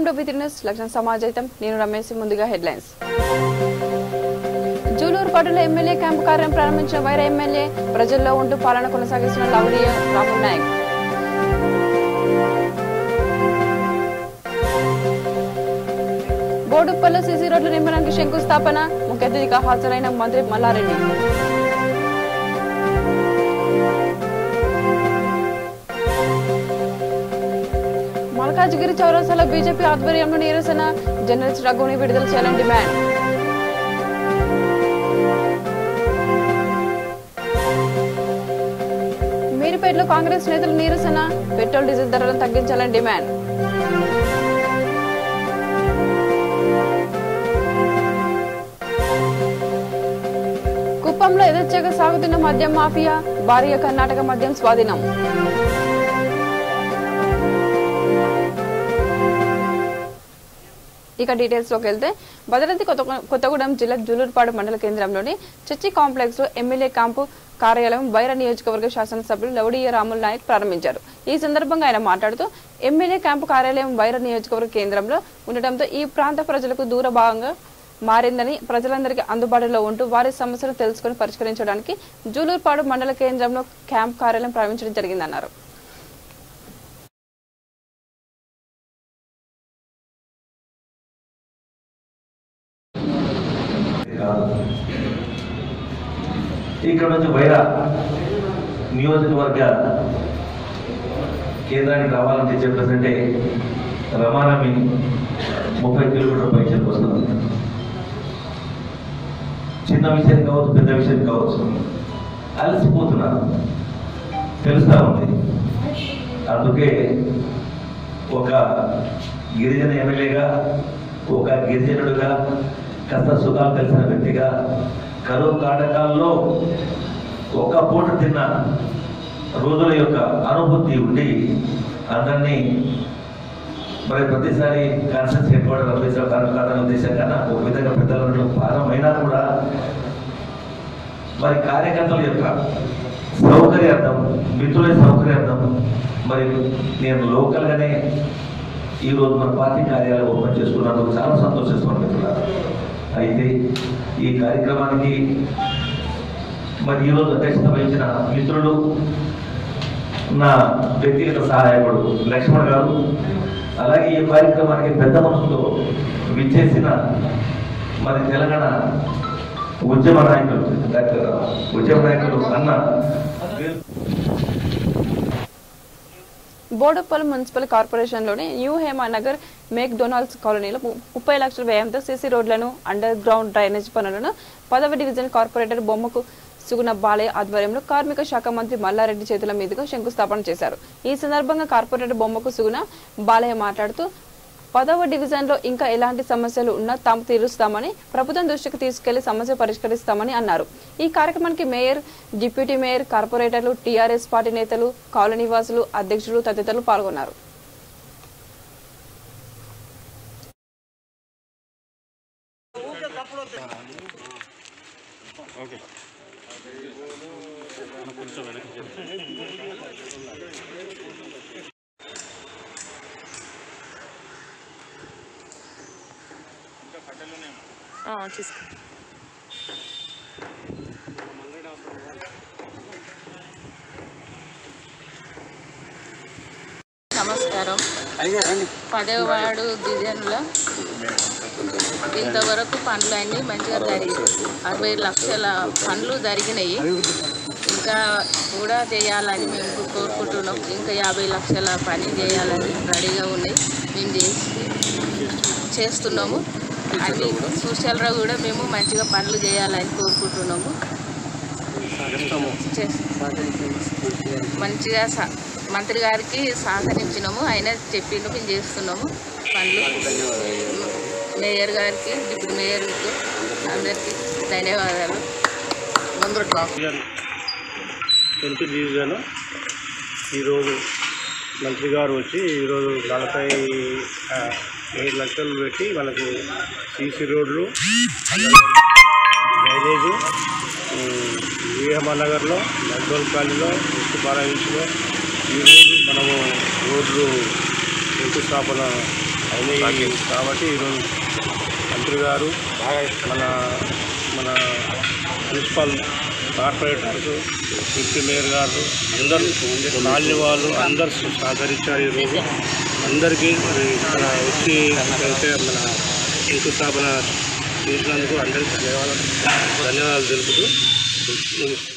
To with news Lakshmana సమాజైతం నేను రమేష్ ముందుగా హెడ్లైన్స్ జూలూరు పట్టులో ఎమ్మెల్యే క్యాంపు కార్యం ప్రారంభించిన వైర ఎమ్మెల్యే ప్రజల్లో ఉంటూ పాలన కొనసాగిస్తున్న లవడీయ రాముల్ నాయక్ బోడుప్పల్లో సీసీ రోడ్ల నిర్మాణానికి శంకుస్థాపన ముఖ్య అతిథిగా హాజరైన మంత్రి మల్లారెడ్డి మల్కాజ్గిరి చౌరస్తాలో బీజేపీ ఆధ్వర్యంలో నిరసన జర్నలిస్ట్ రఘుని విడుదల చేయాలని డిమాండ్ మీరుపేటలో కాంగ్రెస్ నేతల నిరసన పెట్రోల్ డీజిల్ ధరలను తగ్గించాలని డిమాండ్ కుప్పంలో ఎదచ్చగా సాగుతున్న మద్యం మాఫియా భారీగా కర్ణాటక మద్యం స్వాధీనం ఇక డీటెయిల్స్ లోకి వెళ్తే భద్రాద్రి కొత్త కొత్తగూడెం జిల్లా జులూరుపాడు మండల కేంద్రంలోని చర్చి కాంప్లెక్స్ లో ఎమ్మెల్యే క్యాంపు కార్యాలయం బైర నియోజకవర్గ శాసనసభ్యులు లవడీయ రాముల్ నాయక్ ప్రారంభించారు ఈ సందర్భంగా ఆయన మాట్లాడుతూ ఎమ్మెల్యే క్యాంపు కార్యాలయం బైర నియోజకవర్గ కేంద్రంలో ఉండటంతో ఈ ప్రాంత ప్రజలకు దూర భాగంగా మారిందని ప్రజలందరికీ అందుబాటులో ఉంటూ వారి సమస్యలు తెలుసుకుని పరిష్కరించడానికి జూలూరుపాడు మండల కేంద్రంలో క్యాంప్ కార్యాలయం ప్రారంభించడం జరిగిందన్నారు కాదు ఇక్కడ నుంచి వైరా నియోజకవర్గ కేంద్రానికి రావాలంటే చెప్పేసంటే రమానమి ముప్పై కిలోమీటర్ పైసలకు వస్తుంది చిన్న విషయం కావచ్చు పెద్ద విషయం కావచ్చు అలసిపోతున్నారు తెలుస్తా ఉంది అందుకే ఒక గిరిజన ఎమ్మెల్యేగా ఒక గిరిజనుడిగా కష్ట సుఖాలు తెలిసిన వ్యక్తిగా కరువు కాటకాల్లో ఒక పూట తిన్న రోజుల యొక్క అనుభూతి ఉండి అందరినీ మరి ప్రతిసారి కాన్సెన్స్ హెడ్ క్వార్టర్ రమేశ్వర కారణం కాదని ఉద్దేశంగా నాకు ఒక విధంగా పెద్దల భారం అయినా కూడా మరి కార్యకర్తల యొక్క సౌకర్యార్థం మిత్రుల సౌకర్యార్థం మరి నేను లోకల్గానే ఈ రోజు మన పార్టీ కార్యాలయం ఓపెన్ చేసుకున్నందుకు చాలా సంతోషిస్తున్నాను మిత్రులారా అయితే ఈ కార్యక్రమానికి మరి ఈరోజు అధ్యక్షత వహించిన మిత్రుడు నా వ్యక్తిగత సహాయకుడు లక్ష్మణ్ గారు అలాగే ఈ కార్యక్రమానికి పెద్ద మనసుతో విచ్చేసిన మరి తెలంగాణ ఉద్యమ నాయకులు డాక్టర్ ఉద్యమ నాయకులు అన్న బోడుప్పల్ మున్సిపల్ కార్పొరేషన్లోని న్యూ హేమానగర్ మేక్ డొనాల్డ్స్ కాలనీలో ము- ముప్పై లక్షల వ్యయంతో సీసీ రోడ్లను అండర్ గ్రౌండ్ డ్రైనేజ్ పనులను పదవ డివిజన్ కార్పొరేటర్ బొమ్మకు సుగుణ బాలయ్య ఆధ్వర్యంలో కార్మిక శాఖ మంత్రి మల్లారెడ్డి చేతుల మీదుగా శంకుస్థాపన చేశారు ఈ సందర్భంగా కార్పొరేటర్ బొమ్మకు సుగుణ బాలయ్య మాట్లాడుతూ పదవ డివిజన్ లో ఇంకా ఎలాంటి సమస్యలు ఉన్నా తాము తీరుస్తామని ప్రభుత్వం దృష్టికి తీసుకెళ్లి సమస్య పరిష్కరిస్తామని అన్నారు ఈ కార్యక్రమానికి మేయర్ డిప్యూటీ మేయర్ కార్పొరేటర్లు టీఆర్ఎస్ పార్టీ నేతలు కాలనీ వాసులు అధ్యక్షులు తదితరులు పాల్గొన్నారు నమస్కారం పదవ వార్డు డివిజన్లో ఇంతవరకు పనులు అన్నీ మంచిగా జరిగాయి అరవై లక్షల పనులు జరిగినాయి ఇంకా కూడా చేయాలని మేము కోరుకుంటున్నాం ఇంకా యాభై లక్షల పని చేయాలని రెడీగా ఉన్నాయి మేము చేసి చేస్తున్నాము అన్ని సోషల్గా కూడా మేము మంచిగా పనులు చేయాలని కోరుకుంటున్నాము చేస్- మంచిగా స- మంత్రి గారికి సహకరించినాము ఆయన చెప్పిండు మేము చేస్తున్నాము పనులు మేయర్ గారికి డిప్యూటీ మేయర్కి అందరికీ ధన్యవాదాలు డివిజన్ టెన్త్ డివిజన్ ఈరోజు మంత్రి గారు వచ్చి ఈరోజు నలభై ఆ, ఏడు లక్షలు పెట్టి మనకు సీసీ రోడ్లు డ్రైనేజు నగర్లో నగ్రోల్ కాలనీలో వెస్ట్ పారాయించులో ఈరోజు మనము రోడ్లు శంకుస్థాపన అయినాయి కాబట్టి ఈరోజు మంత్రి గారు మన మన మున్సిపల్ కార్పొరేటర్స్ డిప్యూటీ మేయర్ గారు అందరూ కాలనీ వాళ్ళు అందరు సహకరించారు ఈరోజు అందరికీ మరి ఇక్కడ వచ్చి అయితే మన శంకుస్థాపన చేసినందుకు అందరికీ ధన్యవాదాలు ధన్యవాదాలు తెలుపుతూ ముగిస్తున్నాను.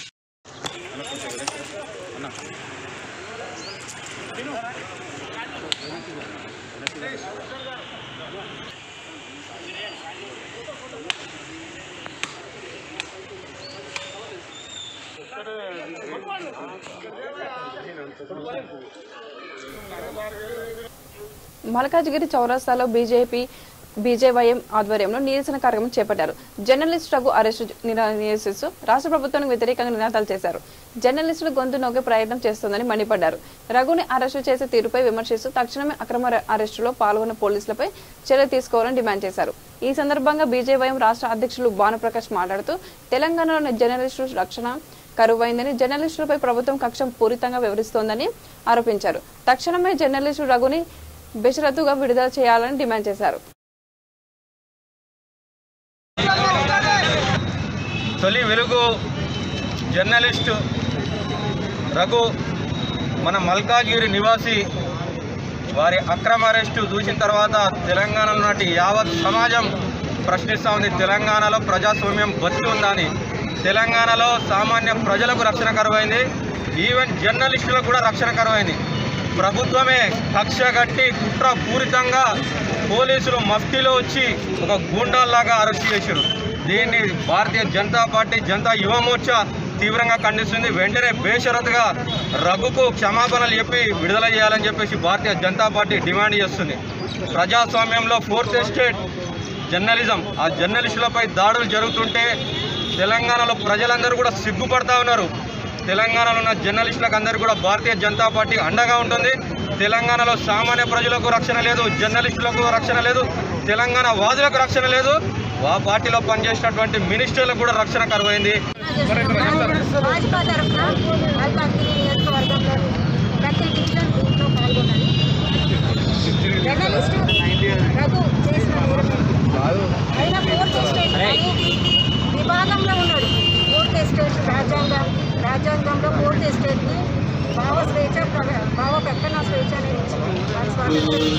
మల్కాజ్గిరి చౌరస్తాలో బీజేపీ బీజేవైఎం ఆధ్వర్యంలో నిరసన కార్యక్రమం చేపట్టారు జర్నలిస్ట్ రఘు అరెస్టు నిరా- నిరసిస్తూ రాష్ట్ర ప్రభుత్వానికి వ్యతిరేకంగా నినాదాలు చేశారు జర్నలిస్టులు గొంతు నొక్కే ప్రయత్నం చేస్తోందని మండిపడ్డారు రఘుని అరెస్టు చేసే తీరుపై విమర్శిస్తూ తక్షణమే అక్రమ అరె- అరెస్టులో పాల్గొన్న పోలీసులపై చర్య తీసుకోవాలని డిమాండ్ చేశారు ఈ సందర్భంగా బీజేవైఎం రాష్ట్ర అధ్యక్షులు భానుప్రకాష్ మాట్లాడుతూ తెలంగాణలోని జర్నలిస్టుల రక్షణ కరువైందని జర్నలిస్టులపై ప్రభుత్వం కక్షం పూరితంగా వివరిస్తోందని ఆరోపించారు తక్షణమే జర్నలిస్టు రఘుని బెషరతుగా విడుదల చేయాలని డిమాండ్ చేశారు తొలి వెలుగు జర్నలిస్టు రఘు మన మల్కాజ్గిరి నివాసి వారి అక్రమ అరెస్టు చూసిన తర్వాత తెలంగాణలో నాటి యావత్ సమాజం ప్రశ్నిస్తూ ఉంది తెలంగాణలో ప్రజాస్వామ్యం బతికి ఉందని తెలంగాణలో సామాన్య ప్రజలకు రక్షణ కరువైంది ఈవెన్ జర్నలిస్టులకు కూడా రక్షణ కరువైంది ప్రభుత్వమే కక్ష కట్టి కుట్ర పూరితంగా పోలీసులు మఫ్టీలో వచ్చి ఒక గూండాల్లాగా అరెస్ట్ చేశారు దీన్ని భారతీయ జనతా పార్టీ జనతా యువ మోర్చా తీవ్రంగా ఖండిస్తుంది వెంటనే బేషరతుగా రఘుకు క్షమాపణలు చెప్పి విడుదల చేయాలని చెప్పేసి భారతీయ జనతా పార్టీ డిమాండ్ చేస్తుంది ప్రజాస్వామ్యంలో ఫోర్త్ ఎస్టేట్ జర్నలిజం ఆ జర్నలిస్టులపై దాడులు జరుగుతుంటే తెలంగాణలో ప్రజలందరూ కూడా సిగ్గుపడతా ఉన్నారు తెలంగాణలో ఉన్న జర్నలిస్టులకు అందరికీ కూడా భారతీయ జనతా పార్టీ అండగా ఉంటుంది తెలంగాణలో సామాన్య ప్రజలకు రక్షణ లేదు జర్నలిస్టులకు రక్షణ లేదు తెలంగాణ వాదులకు రక్షణ లేదు ఆ పార్టీలో పనిచేసినటువంటి మినిస్టర్లకు కూడా రక్షణ కరువైంది భాజపా తరఫున మల్కాజ్గిరి నియోజకవర్గంలోని ప్రతి డివిజన్ దీంట్లో పాల్గొన్నది జర్నలిస్టు రఘు చేసిన నేరం ఆయన ఫోర్త్ ఎస్టేట్ కానీ విభాగంలో ఉన్నాడు ఫోర్త్ ఎస్టేట్ రాజ్యాంగం రాజ్యాంగంలో ఫోర్త్ ఎస్టేట్కి భావ స్వేచ్ఛ ప్ర- భావ ప్రకటన స్వేచ్ఛ అనేది ఇచ్చింది వాళ్ళ స్వాతంత్రం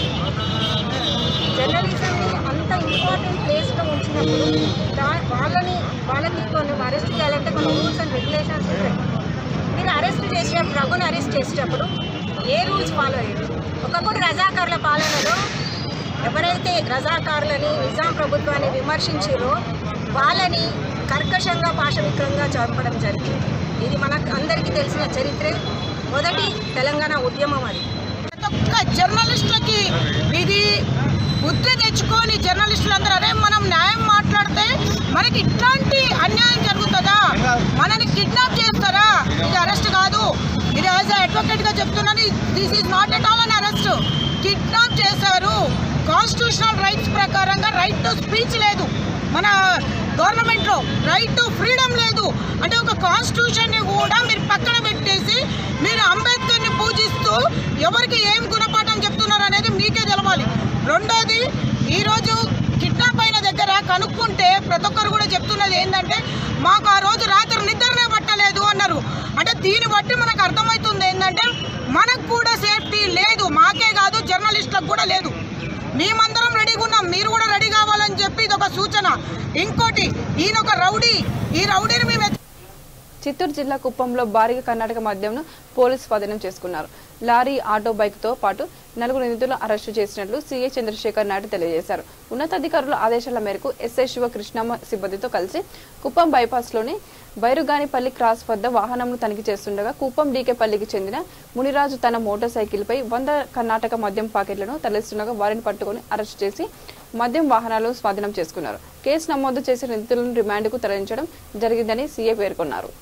జర్నలిజంని అంత ఇంపార్టెంట్ ప్లేస్లో ఉంచినప్పుడు దా వాళ్ళని వాళ్ళకి కొన్ని అరెస్ట్ చేయాలంటే కొన్ని రూల్స్ అండ్ రెగ్యులేషన్స్ ఉంటాయి మీరు అరెస్ట్ చేసేటప్పుడు రఘుని అరెస్ట్ చేసేటప్పుడు ఏ రూల్స్ ఫాలో అయ్యారు ఒకప్పుడు రజాకారుల పాలనలో ఎవరైతే రజాకారులని నిజాం ప్రభుత్వాన్ని విమర్శించారో వాళ్ళని కర్కశంగా పాశవికంగా చంపడం జరిగింది ఇది మనకు అందరికీ తెలిసిన చరిత్రే మొదటి తెలంగాణ ఉద్యమం అది ప్రతి ఒక్క జర్నలిస్టులకి ఇది బుద్ధి తెచ్చుకొని జర్నలిస్టులందరూ అరే మనం న్యాయం మాట్లాడితే మనకి ఇట్లాంటి అన్యాయం జరుగుతుందా మనని కిడ్నాప్ చేస్తారా ఇది అరెస్ట్ కాదు ఇది యాజ్ అడ్వకేట్ గా చెప్తున్నాను this is not at all an arrest kidnap చేశారు కాన్స్టిట్యూషనల్ రైట్స్ ప్రకారంగా రైట్ టు స్పీచ్ లేదు మన గవర్నమెంట్లో రైట్ టు ఫ్రీడమ్ లేదు అంటే ఒక కాన్స్టిట్యూషన్ని కూడా మీరు పక్కన పెట్టేసి మీరు అంబేద్కర్ని పూజిస్తూ ఎవరికి ఏం గుణపాఠం చెప్తున్నారు అనేది మీకే తెలవాలి రెండోది ఈరోజు కిడ్నాప్ అయిన దగ్గర కనుక్కుంటే ప్రతి ఒక్కరు కూడా చెప్తున్నది ఏంటంటే మాకు ఆ రోజు రాత్రి నిద్రనే పట్టలేదు అన్నారు అంటే దీన్ని బట్టి మనకు అర్థమవుతుంది ఏంటంటే మనకు కూడా సేఫ్టీ లేదు మాకే కాదు జర్నలిస్టులకు కూడా లేదు మేమందరం రెడీగా ఉన్నాం మీరు కూడా రెడీ కావాలని చెప్పి ఇది ఒక సూచన ఇంకోటి ఈయన ఒక రౌడీ ఈ రౌడీని మేము ఎత్తి- చిత్తూరు జిల్లా కుప్పంలో భారీగా కర్ణాటక మద్యంను పోలీసు స్వాధీనం చేసుకున్నారు లారీ ఆటో బైక్ తో పాటు నలుగురు నిందితులను అరెస్టు చేసినట్లు సీఐ చంద్రశేఖర్ నాయుడు తెలియజేశారు ఉన్నతాధికారుల ఆదేశాల మేరకు ఎస్ఐ శివ కృష్ణమ్మ సిబ్బందితో కలిసి కుప్పం బైపాస్ లోని బైరుగానిపల్లి క్రాస్ వద్ద వాహనంను తనిఖీ చేస్తుండగా కుప్పం డీకేపల్లికి చెందిన మునిరాజు తన మోటార్ సైకిల్ పై వంద కర్ణాటక మద్యం పాకెట్లను తరలిస్తుండగా వారిని పట్టుకుని అరెస్టు చేసి మద్యం వాహనాలు స్వాధీనం చేసుకున్నారు కేసు నమోదు చేసి నిందితులను రిమాండ్కు తరలించడం జరిగిందని సీఐ పేర్కొన్నారు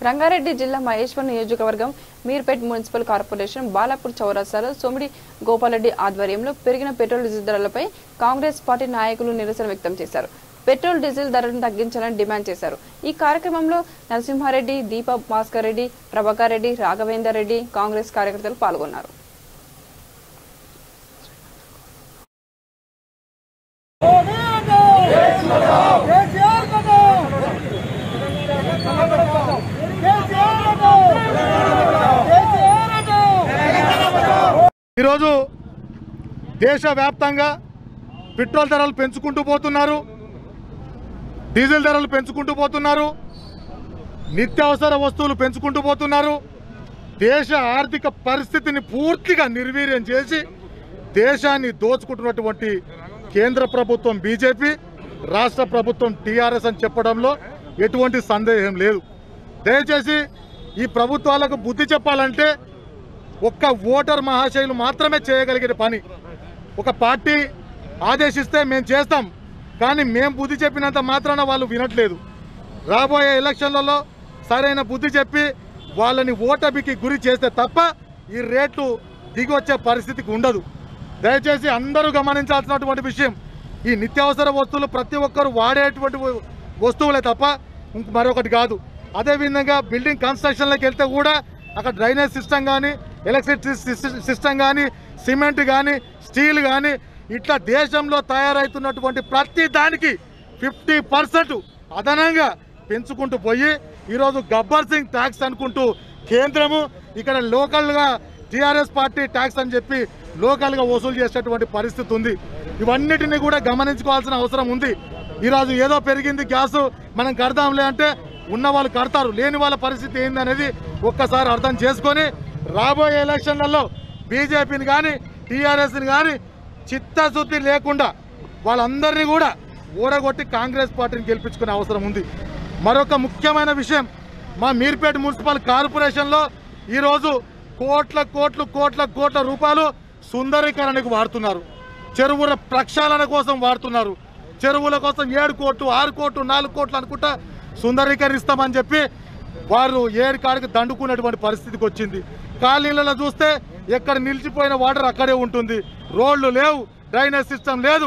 రంగారెడ్డి జిల్లా మహేశ్వర్ నియోజకవర్గం మీర్పేట్ మున్సిపల్ కార్పొరేషన్ బాలాపూర్ చౌరస్తాలో సోమిడి గోపాలరెడ్డి ఆధ్వర్యంలో పెరిగిన పెట్రోల్ డీజిల్ ధరలపై కాంగ్రెస్ పార్టీ నాయకులు నిరసన వ్యక్తం చేశారు పెట్రోల్ డీజిల్ ధరలను తగ్గించాలని డిమాండ్ చేశారు ఈ కార్యక్రమంలో నరసింహారెడ్డి దీప భాస్కర్ రెడ్డి ప్రభాకర్ రెడ్డి రాఘవేందర్ రెడ్డి కాంగ్రెస్ కార్యకర్తలు పాల్గొన్నారు ఈరోజు దేశవ్యాప్తంగా పెట్రోల్ ధరలు పెంచుకుంటూ పోతున్నారు డీజిల్ ధరలు పెంచుకుంటూ పోతున్నారు నిత్యావసర వస్తువులు పెంచుకుంటూ పోతున్నారు దేశ ఆర్థిక పరిస్థితిని పూర్తిగా నిర్వీర్యం చేసి దేశాన్ని దోచుకుంటున్నటువంటి కేంద్ర ప్రభుత్వం బీజేపీ రాష్ట్ర ప్రభుత్వం టీఆర్ఎస్ అని చెప్పడంలో ఎటువంటి సందేహం లేదు దయచేసి ఈ ప్రభుత్వాలకు బుద్ధి చెప్పాలంటే ఒక్క ఓటర్ మహాశయులు మాత్రమే చేయగలిగే పని ఒక పార్టీ ఆదేశిస్తే మేము చేస్తాం కానీ మేము బుద్ధి చెప్పినంత మాత్రాన వాళ్ళు వినట్లేదు రాబోయే ఎలక్షన్లలో సరైన బుద్ధి చెప్పి వాళ్ళని ఓటమికి గురి చేస్తే తప్ప ఈ రేట్లు దిగొచ్చే పరిస్థితికి ఉండదు దయచేసి అందరూ గమనించాల్సినటువంటి విషయం ఈ నిత్యావసర వస్తువులు ప్రతి ఒక్కరు వాడేటువంటి వస్తువులే తప్ప ఇంక మరొకటి కాదు అదేవిధంగా బిల్డింగ్ కన్స్ట్రక్షన్లోకి వెళ్తే కూడా అక్కడ డ్రైనేజ్ సిస్టమ్ కానీ ఎలక్ట్రిసిటీ సిస్టమ్ కానీ సిమెంట్ కానీ స్టీల్ కానీ ఇట్లా దేశంలో తయారవుతున్నటువంటి ప్రతి దానికి ఫిఫ్టీ పర్సెంట్ అదనంగా పెంచుకుంటూ పోయి ఈరోజు గబ్బర్ సింగ్ ట్యాక్స్ అనుకుంటూ కేంద్రము ఇక్కడ లోకల్గా టీఆర్ఎస్ పార్టీ ట్యాక్స్ అని చెప్పి లోకల్గా వసూలు చేసేటువంటి పరిస్థితి ఉంది ఇవన్నిటిని కూడా గమనించుకోవాల్సిన అవసరం ఉంది ఈరోజు ఏదో పెరిగింది గ్యాస్ మనం కడదాంలే అంటే ఉన్న వాళ్ళు కడతారు లేని వాళ్ళ పరిస్థితి ఏందనేది ఒక్కసారి అర్థం చేసుకొని రాబోయే ఎలక్షన్లలో బీజేపీని కానీ టీఆర్ఎస్ని కానీ చిత్తశుద్ధి లేకుండా వాళ్ళందరినీ కూడా ఓడగొట్టి కాంగ్రెస్ పార్టీని గెలిపించుకునే అవసరం ఉంది మరొక ముఖ్యమైన విషయం మా మీర్పేట మున్సిపల్ కార్పొరేషన్లో ఈరోజు కోట్ల కోట్లు కోట్ల కోట్ల రూపాయలు సుందరీకరణకు వాడుతున్నారు చెరువుల ప్రక్షాళన కోసం వాడుతున్నారు చెరువుల కోసం ఏడు కోట్లు ఆరు కోట్లు నాలుగు కోట్లు అనుకుంటా సుందరీకరిస్తామని చెప్పి వారు ఏడు కాడికి దండుకునేటువంటి పరిస్థితికి వచ్చింది కాలనీలలో చూస్తే ఎక్కడ నిలిచిపోయిన వాటర్ అక్కడే ఉంటుంది రోడ్లు లేవు డ్రైనేజ్ సిస్టమ్ లేదు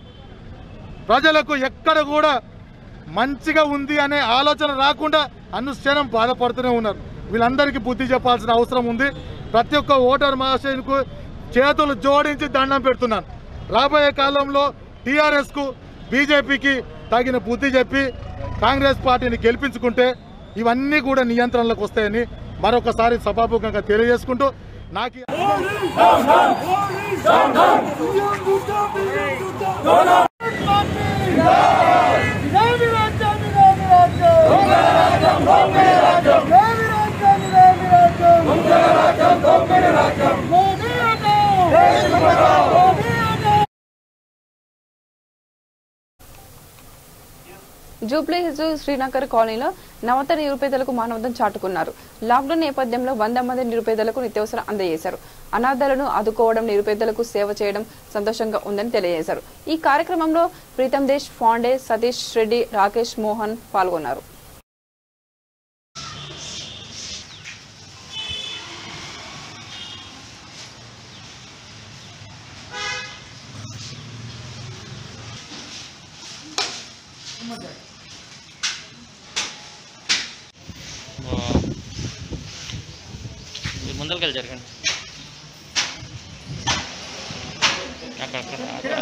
ప్రజలకు ఎక్కడ కూడా మంచిగా ఉంది అనే ఆలోచన రాకుండా అనుక్షణం బాధపడుతూనే ఉన్నారు వీళ్ళందరికీ బుద్ధి చెప్పాల్సిన అవసరం ఉంది ప్రతి ఒక్క ఓటర్ మహాశయునికి చేతులు జోడించి దండం పెడుతున్నాను రాబోయే కాలంలో టీఆర్ఎస్కు బీజేపీకి తగిన బుద్ధి చెప్పి కాంగ్రెస్ పార్టీని గెలిపించుకుంటే ఇవన్నీ కూడా నియంత్రణలోకి వస్తాయని మరొకసారి సభాముఖంగా తెలియజేసుకుంటూ నాకు ఈ- జూబ్లీ హిల్స్ శ్రీనగర్ కాలనీలో నవత నిరుపేదలకు మానవతం చాటుకున్నారు లాక్డౌన్ నేపథ్యంలో వంద మంది నిరుపేదలకు నిత్యావసరం అందజేశారు అనాథాలను ఆదుకోవడం నిరుపేదలకు సేవ చేయడం సంతోషంగా ఉందని తెలియజేశారు ఈ కార్యక్రమంలో ప్రీతం దేశ్ ఫాండే సతీష్ రెడ్డి రాకేష్ మోహన్ పాల్గొన్నారు మీరు ముందరికి వెళ్ళి జరగండి అక్కడ అక్కడ అక్కడ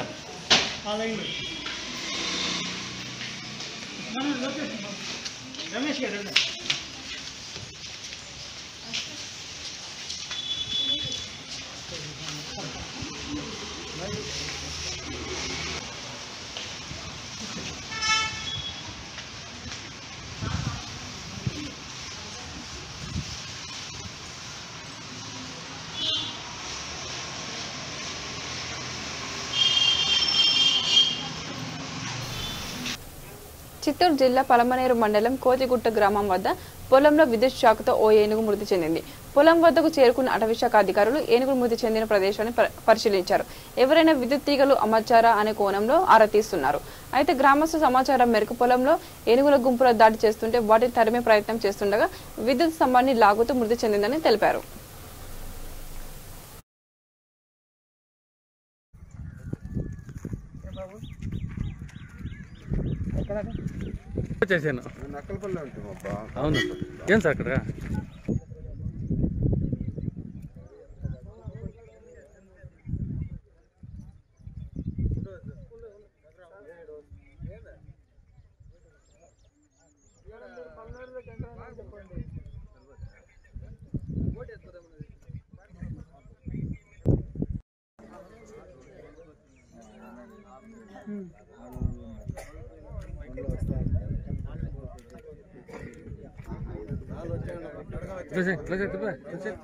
చిత్తూరు జిల్లా పలమనేరు మండలం కోతిగుట్ట గ్రామం వద్ద పొలంలో విద్యుత్ షాక్తో ఓ ఏనుగు మృతి చెందింది పొలం వద్దకు చేరుకున్న అటవీశాఖ అధికారులు ఏనుగు మృతి చెందిన ప్రదేశాన్ని ప- పరిశీలించారు ఎవరైనా విద్యుత్ తీగలు అమర్చారా అనే కోణంలో ఆరా తీస్తున్నారు అయితే గ్రామస్తు సమాచారం మేరకు పొలంలో ఏనుగుల గుంపుల దాడి చేస్తుంటే వాటిని తరిమే ప్రయత్నం చేస్తుండగా విద్యుత్ స్తంభాన్ని లాగుతూ మృతి చెందిందని తెలిపారు చేశాను అవును ఏం సార్ అక్కడ క్లోజ్ చేయి, క్లోజ్ చేయి, తిప్పే, క్లోజ్ చేయి.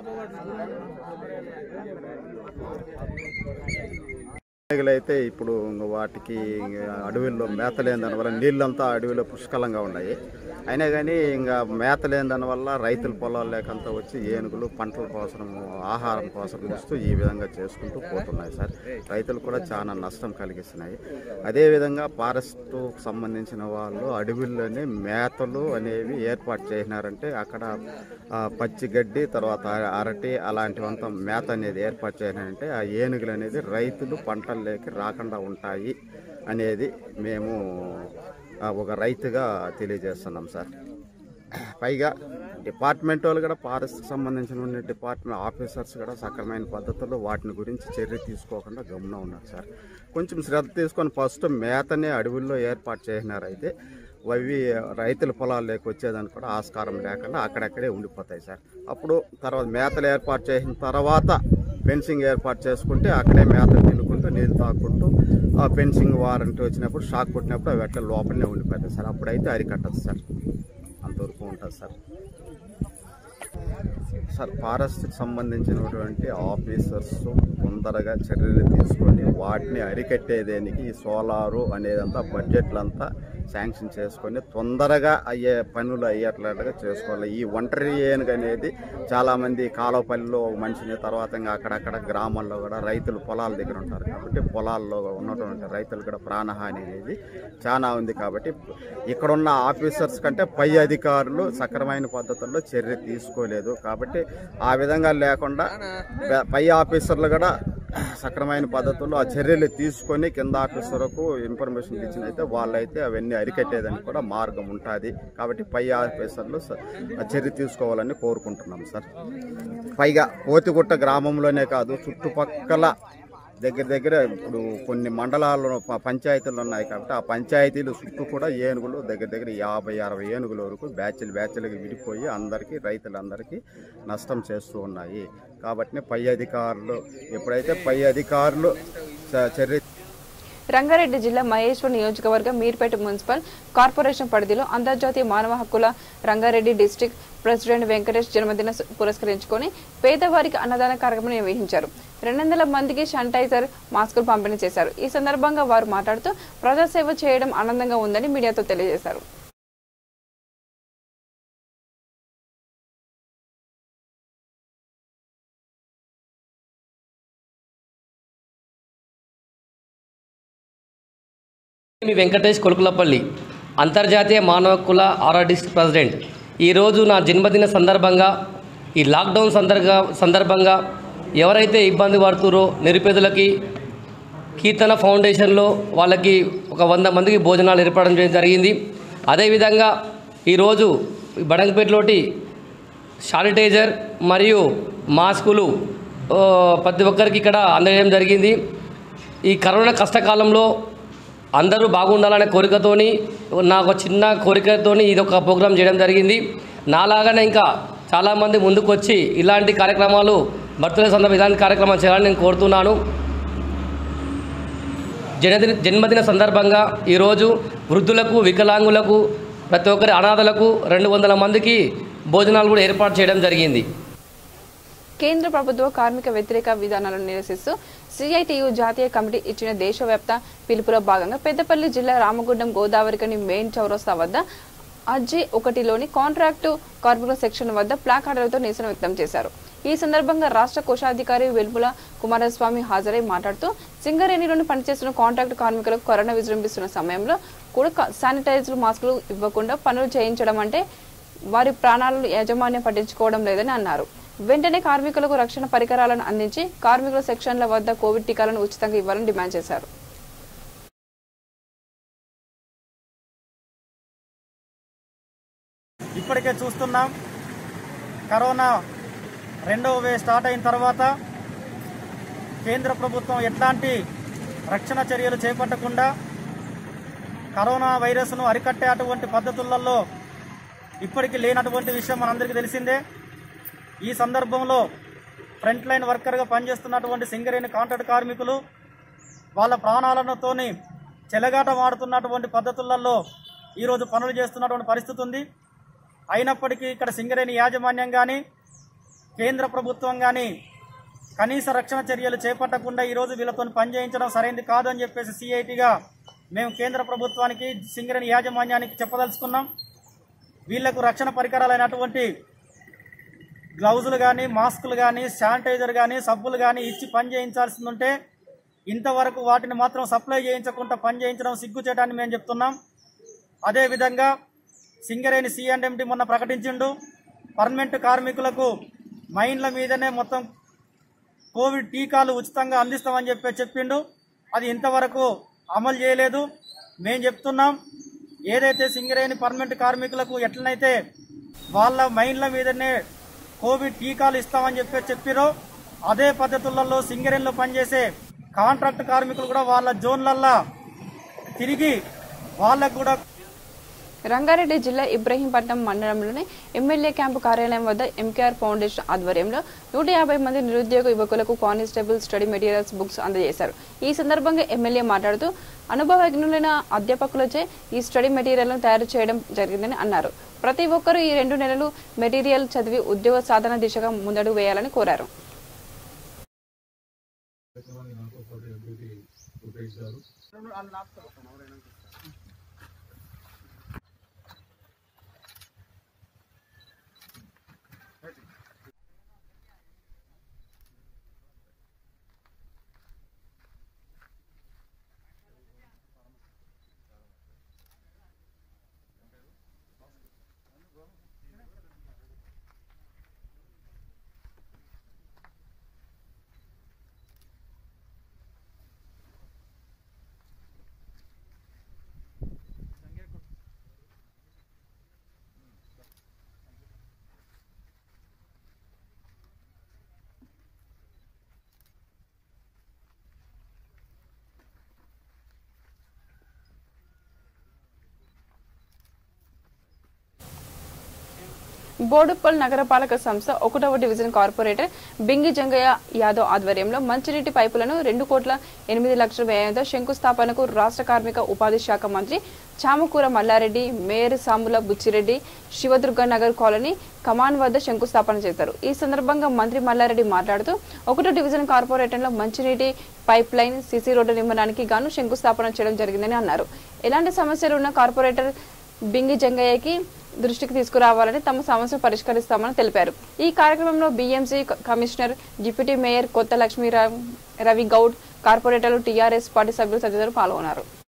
అయితే ఇప్పుడు ఇంక వాటికి ఇంక అడవిలో మేత లేని దానివల్ల నీళ్ళంతా అడవిలో పుష్కలంగా ఉన్నాయి అయినా కానీ ఇంకా మేత లేని దానివల్ల రైతుల పొలాలు లేకంతా వచ్చి ఏనుగులు పంటల కోసం ఆహారం కోసం ఇస్తూ ఈ విధంగా చేసుకుంటూ పోతున్నాయి సార్ రైతులు కూడా చాలా నష్టం కలిగిస్తున్నాయి అదేవిధంగా ఫారెస్ట్కు సంబంధించిన వాళ్ళు అడవుల్లోనే మేతలు అనేవి ఏర్పాటు చేసినారంటే అక్కడ ఆ, పచ్చి గడ్డి తర్వాత అరటి అలాంటివంతా మేత అనేది ఏర్పాటు చేసినారంటే ఆ ఏనుగులు అనేది రైతులు పంటల్లోకి రాకుండా ఉంటాయి అనేది మేము ఆ, ఒక రైతుగా తెలియజేస్తున్నాం సార్ పైగా డిపార్ట్మెంట్ వాళ్ళు కూడా ఫారెస్ట్కి సంబంధించిన డిపార్ట్మెంట్ ఆఫీసర్స్ కూడా సక్రమైన పద్ధతుల్లో వాటిని గురించి చర్య తీసుకోకుండా గమనం ఉన్నారు సార్ కొంచెం శ్రద్ధ తీసుకొని ఫస్ట్ మేతనే అడవుల్లో ఏర్పాటు చేసినారు అయితే అవి రైతుల పొలాల్లోకి వచ్చేదానికి కూడా ఆస్కారం లేకుండా అక్కడక్కడే ఉండిపోతాయి సార్ అప్పుడు తర్వాత మేతలు ఏర్పాటు చేసిన తర్వాత ఫెన్సింగ్ ఏర్పాటు చేసుకుంటే అక్కడే మేత తినుకుంటూ నీళ్ళు తాకుంటూ ఆ ఫెన్సింగ్ వారంటీ వచ్చినప్పుడు షాక్ కొట్టినప్పుడు అవి అట్లా లోపలనే ఉండిపోతాయి సార్ అప్పుడైతే అరికట్టదు సార్ అంతవరకు ఉంటుంది సార్ సార్ ఫారెస్ట్కి సంబంధించినటువంటి ఆఫీసర్స్ తొందరగా చర్యలు తీసుకొని వాటిని అరికట్టేదానికి ఈ సోలారు అనేదంతా బడ్జెట్లంతా శాంక్షన్ చేసుకొని తొందరగా అయ్యే పనులు అయ్యేట్లుగా చేసుకోవాలి ఈ ఒంటరి ఏనుగు అనేది చాలామంది కాలువపల్లిలో ఒక మనిషిని తర్వాత ఇంకా అక్కడక్కడ గ్రామాల్లో కూడా రైతులు పొలాల దగ్గర ఉంటారు కాబట్టి పొలాల్లో ఉన్నటువంటి రైతులు కూడా ప్రాణహాని అనేది చాలా ఉంది కాబట్టి ఇక్కడున్న ఆఫీసర్స్ కంటే పై అధికారులు సక్రమైన పద్ధతుల్లో చర్య తీసుకోలేదు కాబట్టి ఆ విధంగా లేకుండా ప- పై ఆఫీసర్లు కూడా సక్రమైన పద్ధతుల్లో ఆ చర్యలు తీసుకొని కింద ఆఫీసర్కు ఇన్ఫర్మేషన్ ఇచ్చినైతే వాళ్ళైతే అవన్నీ అరికట్టేదానికి కూడా మార్గం ఉంటుంది కాబట్టి పై ఆఫీసర్లు స- ఆ చర్య తీసుకోవాలని కోరుకుంటున్నాం సార్ పైగా కోతిగుట్ట గ్రామంలోనే కాదు చుట్టుపక్కల దగ్గర దగ్గర ఇప్పుడు కొన్ని మండలాల్లో ప- పంచాయతీలు ఉన్నాయి కాబట్టి ఆ పంచాయతీలు చుట్టూ కూడా ఏనుగులు దగ్గర దగ్గర యాభై అరవై ఏనుగుల వరకు బ్యాచ్లు బ్యాచ్లుగా విడిపోయి అందరికీ రైతులందరికీ నష్టం చేస్తూ ఉన్నాయి కాబట్టి పై అధికారులు ఎప్పుడైతే పై అధికారులు చ- చర్య రంగారెడ్డి జిల్లా మహేశ్వర్ నియోజకవర్గం మీర్పేట మున్సిపల్ కార్పొరేషన్ పరిధిలో అంతర్జాతీయ మానవ హక్కుల రంగారెడ్డి డిస్టిక్ ప్రెసిడెంట్ వెంకటేష్ జన్మదిన సు- పురస్కరించుకొని పేదవారికి అన్నదాన కార్యక్రమం నిర్వహించారు రెండు వందల మందికి శానిటైజర్ మాస్కులు పంపిణీ చేశారు ఈ సందర్భంగా వారు మాట్లాడుతూ ప్రజాసేవ చేయడం ఆనందంగా ఉందని మీడియాతో తెలియజేశారు మీ వెంకటేష్ కొలుకులపల్లి అంతర్జాతీయ మానవ హక్కుల ఆర్ఆర్డిస్ ప్రెసిడెంట్ ఈరోజు నా జన్మదిన సందర్భంగా ఈ లాక్డౌన్ సందర్భ సందర్భంగా ఎవరైతే ఇబ్బంది పడుతురో నిరుపేదలకి కీర్తన ఫౌండేషన్లో వాళ్ళకి ఒక వంద మందికి భోజనాలు ఏర్పడడం చేయడం జరిగింది అదేవిధంగా ఈరోజు బడంగపేటలోటి శానిటైజర్ మరియు మాస్కులు ఆ, ప్రతి ఒక్కరికి ఇక్కడ అందజేయడం జరిగింది ఈ కరోనా కష్టకాలంలో అందరూ బాగుండాలనే కోరికతోని నాకు చిన్న కోరికతోని ఇది ఒక ప్రోగ్రాం చేయడం జరిగింది నాలాగానే ఇంకా చాలామంది ముందుకు వచ్చి ఇలాంటి కార్యక్రమాలు బర్త్డే సందర్భం ఇలాంటి కార్యక్రమాలు చేయాలని నేను కోరుతున్నాను జన్మదిన జన్మదిన సందర్భంగా ఈరోజు వృద్ధులకు వికలాంగులకు ప్రతి ఒక్కరి అనాథలకు రెండు వందల మందికి భోజనాలు కూడా ఏర్పాటు చేయడం జరిగింది కేంద్ర ప్రభుత్వ కార్మిక వ్యతిరేక విధానాలను నిరసిస్తూ సిఐటియు జాతీయ కమిటీ ఇచ్చిన దేశవ్యాప్త పిలుపులో భాగంగా పెద్దపల్లి జిల్లా రామగుండం గోదావరికని మెయిన్ చౌరస్తా వద్ద అజ్జీ ఒకటిలోని కాంట్రాక్టు కార్మికుల సెక్షన్ వద్ద ప్లాకార్డులతో నిరసన వ్యక్తం చేశారు ఈ సందర్భంగా రాష్ట్ర కోశాధికారి వెల్పుల కుమారస్వామి హాజరై మాట్లాడుతూ సింగరేణిలోని పనిచేస్తున్న కాంట్రాక్టు కార్మికులకు కరోనా విజృంభిస్తున్న సమయంలో కూడా శానిటైజర్ మాస్కులు ఇవ్వకుండా పనులు చేయించడం అంటే వారి ప్రాణాలను యాజమాన్యం పట్టించుకోవడం లేదని అన్నారు వెంటనే కార్మికులకు రక్షణ పరికరాలను అందించి కార్మికుల సెక్షన్ల వద్ద కోవిడ్ టీకాలను ఉచితంగా ఇవ్వాలని డిమాండ్ చేశారు ఇప్పటికే చూస్తున్నాం కరోనా రెండవ వే స్టార్ట్ అయిన తర్వాత కేంద్ర ప్రభుత్వం ఎట్లాంటి రక్షణ చర్యలు చేపట్టకుండా కరోనా వైరస్ను అరికట్టే అటువంటి పద్ధతులలో ఇప్పటికీ లేనటువంటి విషయం మనందరికీ తెలిసిందే ఈ సందర్భంలో ఫ్రంట్ లైన్ వర్కర్గా పనిచేస్తున్నటువంటి సింగరేణి కాంట్రాక్ట్ కార్మికులు వాళ్ళ ప్రాణాలతోని చెలగాట మాడుతున్నటువంటి పద్ధతులలో ఈరోజు పనులు చేస్తున్నటువంటి పరిస్థితి ఉంది అయినప్పటికీ ఇక్కడ సింగరేణి యాజమాన్యం కానీ కేంద్ర ప్రభుత్వం కానీ కనీస రక్షణ చర్యలు చేపట్టకుండా ఈరోజు వీళ్ళతో పనిచేయించడం సరైనది కాదు అని చెప్పేసి సిఐటిగా మేము కేంద్ర ప్రభుత్వానికి సింగరేణి యాజమాన్యానికి చెప్పదలుచుకున్నాం వీళ్లకు రక్షణ పరికరాలైనటువంటి గ్లౌజులు కానీ మాస్కులు కానీ శానిటైజర్ కానీ సబ్బులు కానీ ఇచ్చి పని చేయించాల్సి ఉంటే ఇంతవరకు వాటిని మాత్రం సప్లై చేయించకుండా పని చేయించడం సిగ్గుచేయడాన్ని మేము చెప్తున్నాం అదేవిధంగా సింగరేణి సిఎండ్ఎండి మొన్న ప్రకటించిండు పర్మనెంట్ కార్మికులకు మైన్ల మీదనే మొత్తం కోవిడ్ టీకాలు ఉచితంగా అందిస్తామని చెప్పి చెప్పిండు అది ఇంతవరకు అమలు చేయలేదు మేము చెప్తున్నాం ఏదైతే సింగరేణి పర్మనెంట్ కార్మికులకు ఎట్లనైతే వాళ్ళ మైన్ల మీదనే కోవిడ్ టీకాలు ఇస్తామని చెప్పి చెప్పిరో అదే పద్ధతులలో సింగరేణిలో పనిచేసే కాంట్రాక్ట్ కార్మికులు కూడా వాళ్ళ జోన్లల్లో తిరిగి వాళ్ళకు కూడా రంగారెడ్డి జిల్లా ఇబ్రహీంపట్నం మండలంలోని ఎమ్మెల్యే క్యాంపు కార్యాలయం వద్ద ఎంకేఆర్ ఫౌండేషన్ ఆధ్వర్యంలో నూట యాభై మంది నిరుద్యోగ యువకులకు కానిస్టేబుల్ స్టడీ మెటీరియల్స్ బుక్స్ అందజేశారు ఈ సందర్భంగా ఎమ్మెల్యే మాట్లాడుతూ అనుభవజ్ఞులైన అధ్యాపకులచే ఈ స్టడీ మెటీరియల్ను తయారు చేయడం జరిగిందని అన్నారు ప్రతి ఒక్కరూ ఈ రెండు నెలలు మెటీరియల్ చదివి ఉద్యోగ సాధన దిశగా ముందడుగు వేయాలని కోరారు బోడుప్పల్ నగరపాలక సంస్థ ఒకటవ డివిజన్ కార్పొరేటర్ బింగి జంగయ్య యాదవ్ ఆధ్వర్యంలో మంచినీటి పైపులను రెండు కోట్ల ఎనిమిది లక్షల వ్యయంతో శంకుస్థాపనకు రాష్ట్ర కార్మిక ఉపాధి శాఖ మంత్రి చామకూర మల్లారెడ్డి మేయర్ సాముల బుచ్చిరెడ్డి శివదుర్గ నగర్ కాలనీ కమాన్ వద్ద శంకుస్థాపన చేశారు ఈ సందర్భంగా మంత్రి మల్లారెడ్డి మాట్లాడుతూ ఒకటో డివిజన్ కార్పొరేటర్లో మంచినీటి పైప్ లైన్ సీసీ రోడ్డు నిర్మాణానికి గాను శంకుస్థాపన చేయడం జరిగిందని అన్నారు ఎలాంటి సమస్యలు ఉన్న కార్పొరేటర్ బింగి జంగయ్యకి దృష్టికి తీసుకురావాలని తమ సమస్య పరిష్కరిస్తామని తెలిపారు ఈ కార్యక్రమంలో బీఎంసీ కమిషనర్ డిప్యూటీ మేయర్ కొత్త లక్ష్మీ రవి గౌడ్ కార్పొరేటర్లు టీఆర్ఎస్ పార్టీ సభ్యులు తదితరులు పాల్గొన్నారు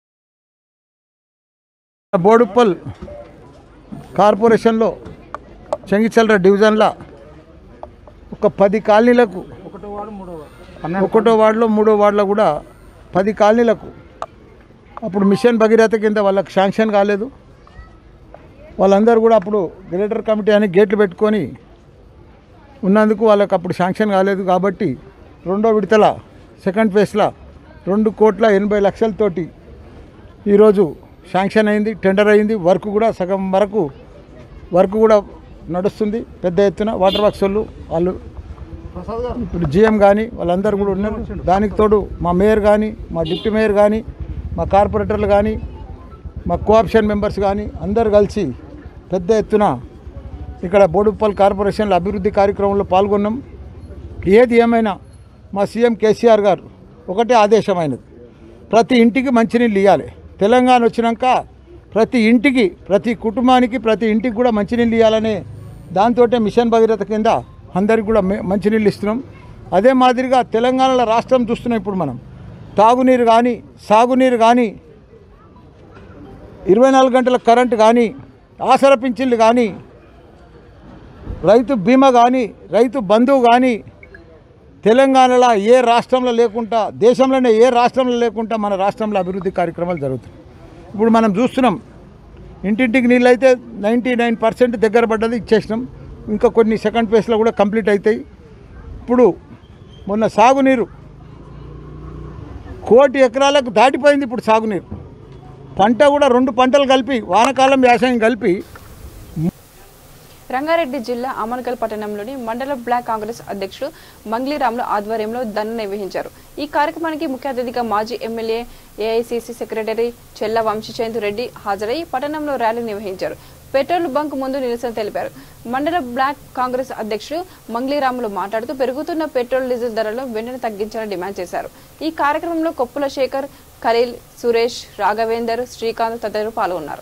బోడుప్పల్ కార్పొరేషన్లో చెంగిచల్ర డివిజన్లో ఒక పది కాలనీలకు ఒకటో వార్డులో మూడో వార్డులో కూడా పది కాలనీలకు అప్పుడు మిషన్ భగీరథ కింద వాళ్ళకి శాంక్షన్ కాలేదు వాళ్ళందరూ కూడా అప్పుడు గ్రేటర్ కమిటీ అని గేట్లు పెట్టుకొని ఉన్నందుకు వాళ్ళకి అప్పుడు శాంక్షన్ కాలేదు కాబట్టి రెండో విడతల సెకండ్ ఫేజ్లో రెండు కోట్ల ఎనభై లక్షలతోటి ఈరోజు శాంక్షన్ అయింది టెండర్ అయింది వర్క్ కూడా సగం వరకు వర్క్ కూడా నడుస్తుంది పెద్ద ఎత్తున వాటర్ వర్క్స్ వాళ్ళు వాళ్ళు ఇప్పుడు జిఎం కానీ వాళ్ళందరూ కూడా ఉన్నారు దానికి తోడు మా మేయర్ కానీ మా డిప్యూటీ మేయర్ కానీ మా కార్పొరేటర్లు కానీ మా కోఆప్షన్ మెంబర్స్ కానీ అందరు కలిసి పెద్ద ఎత్తున ఇక్కడ బోడుప్పల్ కార్పొరేషన్ల అభివృద్ధి కార్యక్రమంలో పాల్గొన్నాం ఏది ఏమైనా మా సీఎం కేసీఆర్ గారు ఒకటే ఆదేశమైనది ప్రతి ఇంటికి మంచినీళ్ళు ఇవ్వాలి తెలంగాణ వచ్చినాక ప్రతి ఇంటికి ప్రతి కుటుంబానికి ప్రతి ఇంటికి కూడా మంచినీళ్ళు ఇవ్వాలనే దాంతో మిషన్ భగీరథ కింద అందరికి కూడా మే- మంచినీళ్ళు ఇస్తున్నాం అదే మాదిరిగా తెలంగాణలో రాష్ట్రం చూస్తున్నాం ఇప్పుడు మనం తాగునీరు కానీ సాగునీరు కానీ ఇరవై నాలుగు గంటల కరెంటు కానీ ఆసర పింఛన్లు కానీ రైతు బీమా కానీ రైతు బంధువు కానీ తెలంగాణలో ఏ రాష్ట్రంలో లేకుండా దేశంలోనే ఏ రాష్ట్రంలో లేకుండా మన రాష్ట్రంలో అభివృద్ధి కార్యక్రమాలు జరుగుతున్నాయి ఇప్పుడు మనం చూస్తున్నాం ఇంటింటికి నీళ్ళు అయితే నైంటీ నైన్ పర్సెంట్ దగ్గర పడ్డది ఇచ్చేసినాం ఇంకా కొన్ని సెకండ్ ఫేజ్లో కూడా కంప్లీట్ అవుతాయి ఇప్పుడు మొన్న సాగునీరు కోటి ఎకరాలకు దాటిపోయింది ఇప్పుడు సాగునీరు పంట కూడా రెండు పంటలు కలిపి వానకాలం వ్యవసాయం కలిపి రంగారెడ్డి జిల్లా అమన్కల్ పట్టణంలోని మండల బ్లాక్ కాంగ్రెస్ అధ్యక్షుడు మంగ్లీరాములు ఆధ్వర్యంలో ధర్నా నిర్వహించారు ఈ కార్యక్రమానికి ముఖ్య అతిథిగా మాజీ ఎమ్మెల్యే ఏఐసిసి సెక్రటరీ చెల్ల వంశీచంద్ రెడ్డి హాజరై పట్టణంలో ర్యాలీ నిర్వహించారు పెట్రోల్ బంక్ ముందు నిరసన తెలిపారు మండల బ్లాక్ కాంగ్రెస్ అధ్యక్షుడు మంగ్లీరాములు మాట్లాడుతూ పెరుగుతున్న పెట్రోల్ డీజిల్ ధరలను వెంటనే తగ్గించాలని డిమాండ్ చేశారు ఈ కార్యక్రమంలో కొప్పుల శేఖర్ ఖలీల్ సురేష్ రాఘవేందర్ శ్రీకాంత్ తదితరులు పాల్గొన్నారు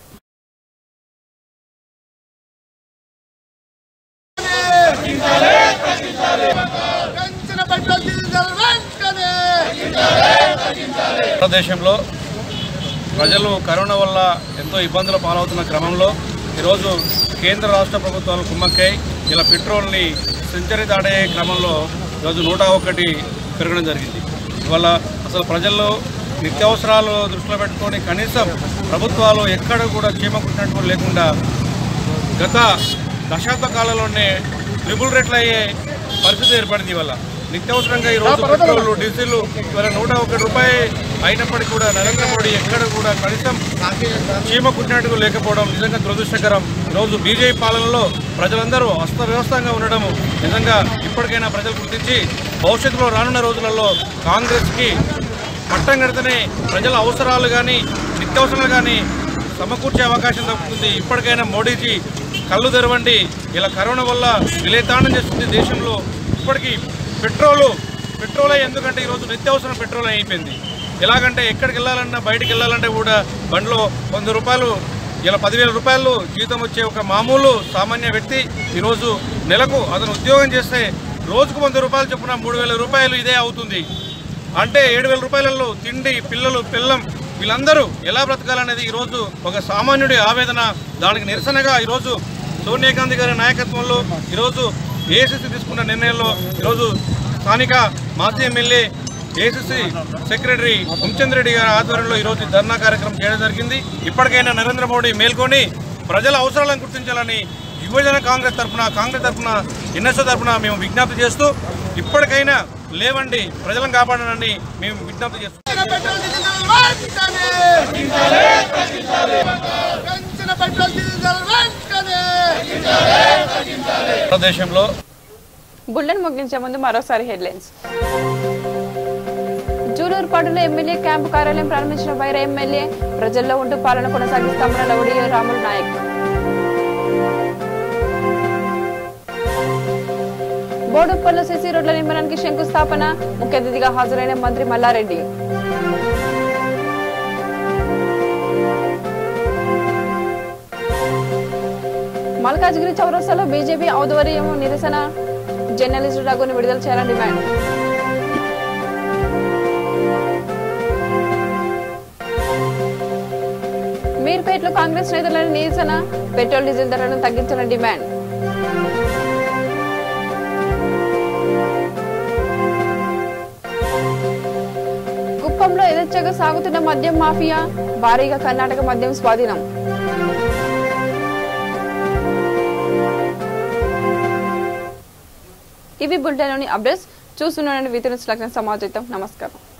భారతదేశంలో ప్రజలు కరోనా వల్ల ఎంతో ఇబ్బందులు పాలవుతున్న క్రమంలో ఈరోజు కేంద్ర రాష్ట్ర ప్రభుత్వాలు కుమ్మక్కై ఇలా పెట్రోల్ని సెంచరీ దాటే క్రమంలో ఈరోజు నూట ఒకటి పెరగడం జరిగింది ఇవాళ అసలు ప్రజల్లో నిత్యావసరాలు దృష్టిలో పెట్టుకొని కనీసం ప్రభుత్వాలు ఎక్కడ కూడా చీమ కుట్టినట్టు లేకుండా గత దశాబ్ద కాలంలోనే ట్రిపుల్ రేట్లు అయ్యే పరిస్థితి ఏర్పడింది ఇవాళ నిత్యావసరంగా ఈ రోజు పెట్రోల్ డీజిల్ ఇవాళ నూట ఒక రూపాయి అయినప్పటికీ కూడా నరేంద్ర మోడీ ఎక్కడ కూడా కనీసం చీమ కుట్టినట్టు లేకపోవడం నిజంగా దురదృష్టకరం ఈరోజు బీజేపీ పాలనలో ప్రజలందరూ అస్తవ్యవస్థంగా ఉండడము నిజంగా ఇప్పటికైనా ప్రజలు గుర్తించి భవిష్యత్తులో రానున్న రోజులలో కాంగ్రెస్కి పట్టం కడితేనే ప్రజల అవసరాలు కానీ నిత్యావసరాలు కానీ సమకూర్చే అవకాశం దక్కుతుంది ఇప్పటికైనా మోడీజీ కళ్ళు తెరవండి ఇలా కరోనా వల్ల విలేతాండం చేస్తుంది దేశంలో ఇప్పటికీ పెట్రోలు పెట్రోలే ఎందుకంటే ఈరోజు నిత్యావసరం పెట్రోల్ అయిపోయింది ఎలాగంటే ఎక్కడికి వెళ్ళాలన్నా బయటికి వెళ్ళాలంటే కూడా బండిలో వంద రూపాయలు ఇలా పదివేల రూపాయలు జీతం వచ్చే ఒక మామూలు సామాన్య వ్యక్తి ఈరోజు నెలకు అతను ఉద్యోగం చేస్తే రోజుకు వంద రూపాయలు చొప్పున మూడు వేల రూపాయలు ఇదే అవుతుంది అంటే ఏడు వేల రూపాయలలో తిండి పిల్లలు పిల్లం వీళ్ళందరూ ఎలా బ్రతకాలనేది ఈరోజు ఒక సామాన్యుడి ఆవేదన దానికి నిరసనగా ఈరోజు సోనియా గాంధీ గారి నాయకత్వంలో ఈరోజు ఏసీసీ తీసుకున్న నిర్ణయంలో ఈరోజు స్థానిక మాజీ MLA ACC secretary Vanchandra Reddy గారి ఆధ్వర్యంలో ఈరోజు ఈ ధర్నా కార్యక్రమం చేయడం జరిగింది ఇప్పటికైనా నరేంద్ర మోడీ మేల్కొని ప్రజల అవసరాలను గుర్తించాలని యువజన కాంగ్రెస్ తరఫున కాంగ్రెస్ తరఫున ఎన్ఎస్ఓ తరఫున మేము విజ్ఞప్తి చేస్తూ ఇప్పటికైనా లేవండి ప్రజలను కాపాడనని మేము విజ్ఞప్తి చేస్తున్నాం భారతదేశంలో బుల్లెన్ ముగించే ముందు మరోసారి హెడ్లైన్స్ జూలూరుపాడులో ఎమ్మెల్యే క్యాంపు కార్యాలయం ప్రారంభించిన వైర ఎమ్మెల్యే ప్రజల్లో ఉంటూ పాలన కొనసాగిస్తామన్న లవడియో రాములు నాయక్ బోడుప్పల్లో సిసి రోడ్ల నిర్మాణానికి శంకుస్థాపన ముఖ్య అతిథిగా హాజరైన మంత్రి మల్లారెడ్డి మల్కాజ్గిరి చౌరస్తాలో బీజేపీ ఔదవర్యం నిరసన జర్నలిస్టు రఘుని విడుదల చేయాలని డిమాండ్ మీర్పేటలో కాంగ్రెస్ నేతల నిరసన పెట్రోల్ డీజిల్ ధరలను తగ్గించాలని డిమాండ్ కుప్పంలో ఎదచ్చగా సాగుతున్న మద్యం మాఫియా భారీగా కర్ణాటక మద్యం స్వాధీనం ఇవి బులెటిన్లోని అప్డేట్స్ చూస్తున్నానండి వితరణ లగ్న సమాజం నమస్కారం